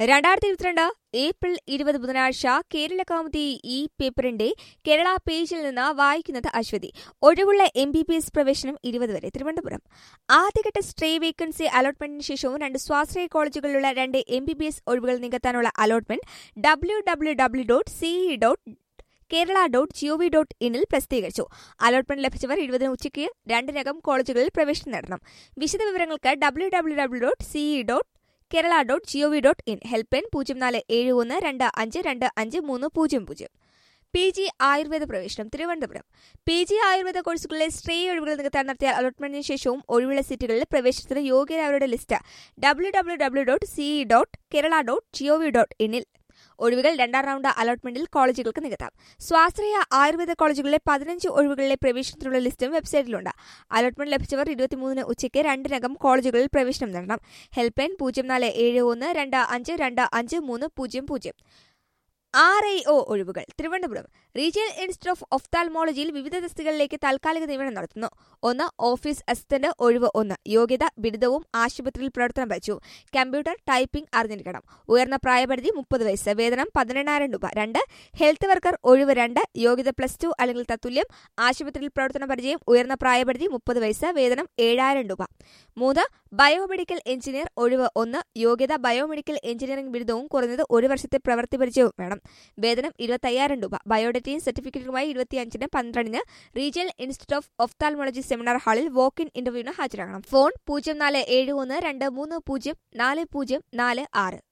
രണ്ടായിരത്തി ഇരുപത്തിരണ്ട് ഏപ്രിൽ ഇരുപത് ബുധനാഴ്ച കേരള കൗമുദി ഈ പേപ്പറിന്റെ കേരള പേജിൽ നിന്ന് വായിക്കുന്നത് അശ്വതി ഒഴിവുള്ള എം ബി ബി എസ് പ്രവേശനം ഇരുപത് വരെ തിരുവനന്തപുരം ആദ്യഘട്ട സ്ട്രേ വേക്കൻസി അലോട്ട്മെന്റിന് ശേഷവും രണ്ട് സ്വാശ്രയ കോളേജുകളിലുള്ള രണ്ട് എം ബി ബി എസ് ഒഴിവുകൾ നികത്താനുള്ള allotment W W W dot CE dot Kerala dot GOV dot ഇനിൽ പ്രസിദ്ധീകരിച്ചു അലോട്ട്മെന്റ് ലഭിച്ചവർ ഇരുപതിന് ഉച്ചയ്ക്ക് രണ്ടിനകം കോളേജുകളിൽ പ്രവേശനം നേടണം വിശദവിവരങ്ങൾക്ക് W W W dot CE dot Kerala dot GOV dot in help line പൂജ്യം നാല് ഏഴ് ഒന്ന് രണ്ട് അഞ്ച് രണ്ട് അഞ്ച് മൂന്ന് പൂജ്യം പൂജ്യം പി ജി ആയുർവേദ പ്രവേശനം തിരുവനന്തപുരം പി ജി ആയുർവേദ കോഴ്സുകളിലെ സ്ട്രേ ഒഴിവുകൾ നികത്താൻ നടത്തിയ അലോട്ട്മെന്റിന് ശേഷവും ഒഴിവുള്ള സീറ്റുകളിൽ പ്രവേശനത്തിന് യോഗ്യരായവരുടെ list W W W dot CE dot Kerala dot GOV dot ഇനിൽ ഒഴിവുകൾ രണ്ടാം റൌണ്ട് അലോട്ട്മെന്റിൽ കോളേജുകൾക്ക് നികത്താം സ്വാശ്രയ ആയുർവേദ കോളേജുകളിലെ പതിനഞ്ച് ഒഴിവുകളിലെ പ്രവേശനത്തിനുള്ള ലിസ്റ്റും വെബ്സൈറ്റിലുണ്ട് അലോട്ട്മെന്റ് ലഭിച്ചവർ ഇരുപത്തിമൂന്നിന് ഉച്ചയ്ക്ക് രണ്ടിനകം കോളേജുകളിൽ പ്രവേശനം നേടണം ഹെൽപ്പ് ലൈൻ പൂജ്യം നാല് ഏഴ് ഒന്ന് രണ്ട് അഞ്ച് രണ്ട് അഞ്ച് മൂന്ന് പൂജ്യം പൂജ്യം ആർ ഐ ഒ ഒഴിവുകൾ തിരുവനന്തപുരം റീജിയണൽ ഇൻസ്റ്റിറ്റ്യൂട്ട് ഓഫ് ഒഫ്താൽമോളജിയിൽ വിവിധ തസ്തികകളിലേക്ക് താൽക്കാലിക നിയമനം നടത്തുന്നു ഒന്ന് ഓഫീസ് അസിസ്റ്റന്റ് ഒഴിവ് ഒന്ന് യോഗ്യത ബിരുദവും ആശുപത്രിയിൽ പ്രവർത്തനം വഹിച്ചു കമ്പ്യൂട്ടർ ടൈപ്പിംഗ് അറിഞ്ഞിരിക്കണം ഉയർന്ന പ്രായപരിധി മുപ്പത് വയസ്സ് വേതനം പതിനെണ്ണായിരം രൂപ രണ്ട് ഹെൽത്ത് വർക്കർ ഒഴിവ് രണ്ട് യോഗ്യത പ്ലസ് ടു അല്ലെങ്കിൽ തത്തുല്യം ആശുപത്രിയിൽ പ്രവർത്തന പരിചയം ഉയർന്ന പ്രായപരിധി മുപ്പത് വയസ്സ് വേതനം ഏഴായിരം രൂപ മൂന്ന് ബയോമെഡിക്കൽ എഞ്ചിനീയർ ഒഴിവ് ഒന്ന് യോഗ്യത ബയോമെഡിക്കൽ എഞ്ചിനീയറിംഗ് ബിരുദവും കുറഞ്ഞത് ഒരു വർഷത്തെ പ്രവൃത്തി പരിചയവും വേണം വേതനം ഇരുപത്തയ്യായിരം രൂപ ബയോഡേറ്റയും സർട്ടിഫിക്കറ്റുമായി ഇരുപത്തിയഞ്ചിന് പന്ത്രണ്ടിന് regional institute of ophthalmology seminar ഹാളിൽ വോക്ക് ഇൻ ഇന്റർവ്യൂവിന് ഹാജരാകണം ഫോൺ പൂജ്യം നാല് ഏഴ് ഒന്ന് രണ്ട് മൂന്ന് പൂജ്യം നാല് പൂജ്യം നാല് ആറ്